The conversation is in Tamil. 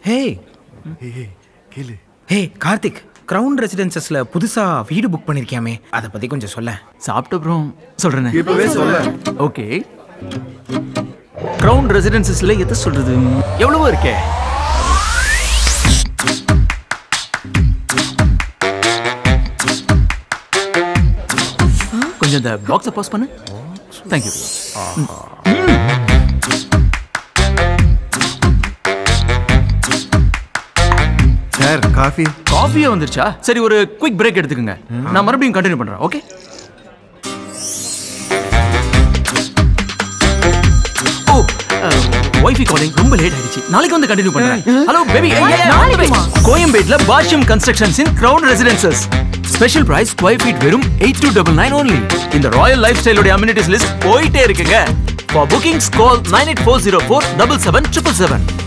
ஹே ஏய் கேளு ஹே கார்த்திக் கிரவுன் ரெசிடென்சஸ்ல புதுசா வீடு புக் பண்ணிருக்கியாமே அதை பத்தி கொஞ்சம் சொல்ல சாப்பிட்ட அப்புறம் சொல்றேனே இப்பவே சொல்ல ஓகே கிரவுன் ரெசிடென்சஸ்ல எதை சொல்றது எவ்வளவோ இருக்கே கொஞ்சம் இந்த பாக்ஸை பாஸ் பண்ணு தேங்க்யூ சார் காஃபி காஃபியே வந்துருச்சா சரி ஒரு குயிக் பிரேக் எடுத்துக்கோங்க நான் மறுபடியும் கண்டினியூ பண்றேன் ஓகே ஓ ஒய்ஃபி காலிங் ரொம்ப லேட் ஆயிடுச்சு நாளைக்கு வந்து கண்டினியூ பண்றேன் ஹலோ பேபி கோயம்பேட்ல Bashyam Constructions in Crown Residences special price square feet வெறும் eight two double nine only இந்த ராயல் லைஃப் ஸ்டைலோட அம்யூனிட்டிஸ் லிஸ்ட் போயிட்டே இருக்குங்க for bookings call nine eight four zero four double seven triple seven